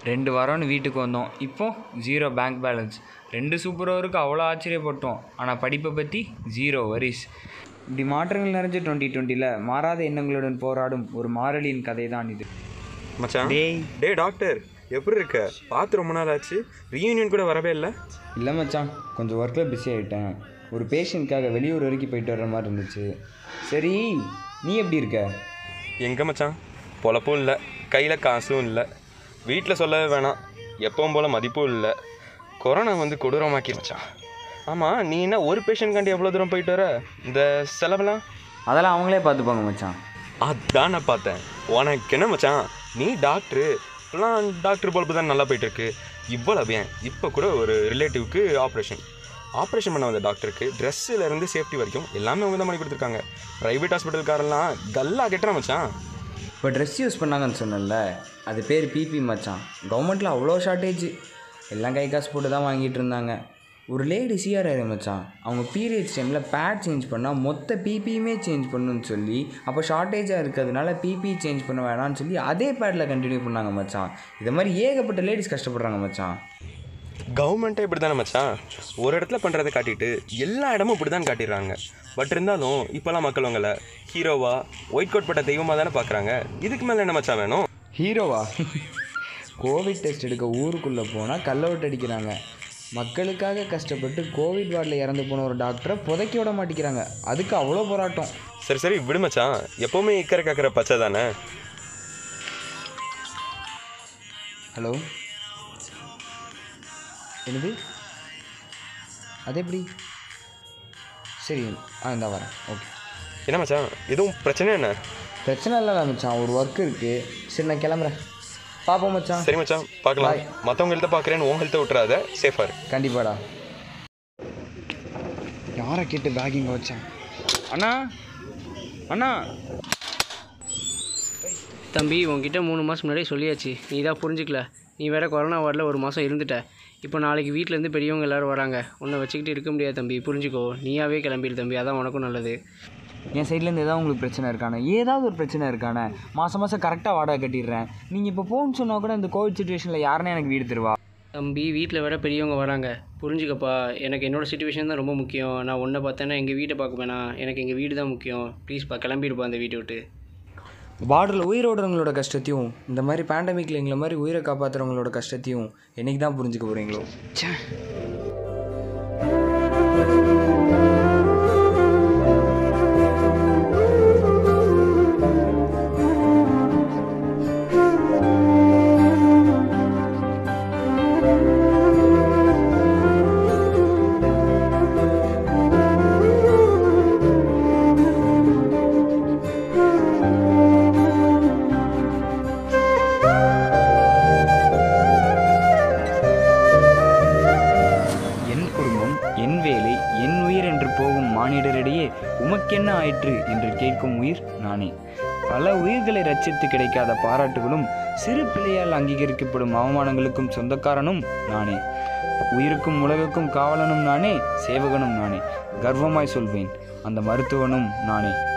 ரெண்டு வாரம்னு வீட்டுக்கு வந்தோம் இப்போ ஜீரோ பேங்க் பேலன்ஸ் ரெண்டு சூப்பர் ஓவருக்கு அவ்வளோ ஆச்சரியப்பட்டோம் ஆனால் படிப்பை பற்றி ஜீரோ வரிஸ் இப்படி மாற்றங்கள் நிறைஞ்ச டுவெண்ட்டி டுவெண்ட்டியில் மாறாத எண்ணங்களுடன் போராடும் ஒரு மாரலியின் கதை தான் இது மச்சான் டேய் டேய் டாக்டர் எப்படி இருக்க பார்த்து ரொம்ப நாள் ஆச்சு ரீயூனியன் கூட வரவே இல்லை இல்லை மச்சான் கொஞ்சம் ஒர்க்கில் பிஸி ஆகிட்டேன் ஒரு பேஷண்ட்காக வெளியூர் வரைக்கும் போயிட்டு வர்ற மாதிரி இருந்துச்சு சரி நீ எப்படி இருக்க எங்கே மச்சான் பொழப்பும் இல்லை கையில் காசும் இல்லை வீட்டில் சொல்லவே வேணாம் எப்பவும் போல் மதிப்பும் இல்லை கொரோனா வந்து கொடூரமாக்கிருச்சான் ஆமாம் நீ என்ன ஒரு பேஷண்ட்காண்டி எவ்வளோ தூரம் போயிட்டு வர இந்த செலவெல்லாம் அதெல்லாம் அவங்களே பார்த்துப்பாங்க மச்சான் அதான் நான் பார்த்தேன் உனக்கு என்ன மச்சான் நீ டாக்டரு இப்பெல்லாம் டாக்டர் பொழப்பு தான் நல்லா போயிட்டு இருக்கு இவ்வளவு ஏன் இப்போ கூட ஒரு ரிலேட்டிவ்க்கு ஆப்ரேஷன் ஆப்ரேஷன் பண்ண வந்த டாக்டருக்கு ட்ரெஸ்ஸில் இருந்து சேஃப்டி வரைக்கும் எல்லாமே அவங்க தான் பண்ணி கொடுத்துருக்காங்க ப்ரைவேட் ஹாஸ்பிட்டல்காரெல்லாம் கல்லா கெட்டுறான் மச்சான் இப்போ ட்ரெஸ் யூஸ் பண்ணாங்கன்னு சொன்னேன்ல அது பேர் பிபி மச்சான் கவர்மெண்ட்டில் அவ்வளோ ஷார்ட்டேஜ் எல்லாம் கை காசு போட்டு தான் வாங்கிட்டு இருந்தாங்க ஒரு லேடி சிஆர்ஆர் மச்சான் அவங்க பீரியட்ஸ் டைமில் பேட் சேஞ்ச் பண்ணால் மொத்த பிபியுமே சேஞ்ச் பண்ணணும்னு சொல்லி அப்போ ஷார்ட்டேஜாக இருக்கிறதுனால பிபி சேஞ்ச் பண்ண வேணாம்னு சொல்லி அதே பேட்டில் கண்டினியூ பண்ணாங்க மச்சான் இது மாதிரி ஏகப்பட்ட லேடிஸ் கஷ்டப்படுறாங்க மச்சான் கவர்மெண்ட்டே இப்படி தானே மச்சான் ஒரு இடத்துல பண்ணுறதை காட்டிட்டு எல்லா இடமும் இப்படி தான் காட்டிடுறாங்க பட் இருந்தாலும் இப்போல்லாம் மக்கள் உங்களை ஹீரோவா ஒயிட் கோட் பட்ட தெய்வமாக தானே பார்க்குறாங்க இதுக்கு மேலே என்ன மச்சான் வேணும் ஹீரோவா கோவிட் டெஸ்ட் எடுக்க ஊருக்குள்ளே போனால் கல்லவுட் அடிக்கிறாங்க மக்களுக்காக கஷ்டப்பட்டு கோவிட் வார்டில் இறந்து போன ஒரு டாக்டரை புதைக்க விட மாட்டேங்கிறாங்க அதுக்கு அவ்வளோ போராட்டம் சரி சரி விடு மச்சான் எப்போவுமே இக்கரை காக்கிற பச்சை தானே ஹலோ என்னது அது எப்படி சரி ஆ இந்த வரேன் ஓகே என்ன மச்சான் எதுவும் பிரச்சனை என்ன பிரச்சனை இல்லை மச்சான் ஒரு ஒர்க் இருக்குது சரி நான் கிளம்புறேன் பார்ப்போம் மச்சான் சரி மச்சான் பார்க்கலாம் மற்றவங்க ஹெல்த்தை பார்க்குறேன்னு உன் ஹெல்த்தை விட்டுறாத சேஃபாக இரு கண்டிப்பாடா யாரை கேட்டு பேக் இங்கே வச்சேன் அண்ணா அண்ணா தம்பி உன்கிட்ட மூணு மாதம் முன்னாடியே சொல்லியாச்சு நீ தான் புரிஞ்சிக்கல நீ வேற கொரோனா வார்டில் ஒரு மாதம் இருந்துட்ட இப்போ நாளைக்கு வீட்டிலேருந்து பெரியவங்க எல்லோரும் வராங்க உன்னை வச்சுக்கிட்டு இருக்க முடியாது தம்பி புரிஞ்சுக்கோ நீயாவே கிளம்பிடு தம்பி அதான் உனக்கும் நல்லது என் சைட்லேருந்து ஏதாவது உங்களுக்கு பிரச்சனை இருக்கானே ஏதாவது ஒரு பிரச்சனை இருக்கானே மாதம் மாதம் கரெக்டாக வாடகை கட்டிடுறேன் நீங்கள் இப்போ போன்னு சொன்னால் கூட இந்த கோவிட் சுச்சுவேஷனில் யாருன்னு எனக்கு வீடு தருவா தம்பி வீட்டில் வேற பெரியவங்க வராங்க புரிஞ்சுக்கப்பா எனக்கு என்னோட சுச்சுவேஷன் தான் ரொம்ப முக்கியம் நான் உன்னை பார்த்தேன்னா எங்கள் வீட்டை பார்க்க வேணாம் எனக்கு எங்கள் வீடு தான் முக்கியம் ப்ளீஸ்ப்பா கிளம்பிடுப்பா அந்த வீட்டை விட்டு பார்டரில் உயிரோடுறவங்களோட கஷ்டத்தையும் இந்த மாதிரி பேண்டமிக்கில் எங்களை மாதிரி உயிரை காப்பாற்றுறவங்களோட கஷ்டத்தையும் என்னைக்கு தான் புரிஞ்சுக்க போகிறீங்களோ என் குடும்பம் என் வேலை என் உயிர் என்று போகும் மானிடரிடையே உமக்கென்ன ஆயிற்று என்று கேட்கும் உயிர் நானே பல உயிர்களை ரட்சித்து கிடைக்காத பாராட்டுகளும் சிறு பிள்ளையால் அங்கீகரிக்கப்படும் அவமானங்களுக்கும் சொந்தக்காரனும் நானே உயிருக்கும் உலகுக்கும் காவலனும் நானே சேவகனும் நானே கர்வமாய் சொல்வேன் அந்த மருத்துவனும் நானே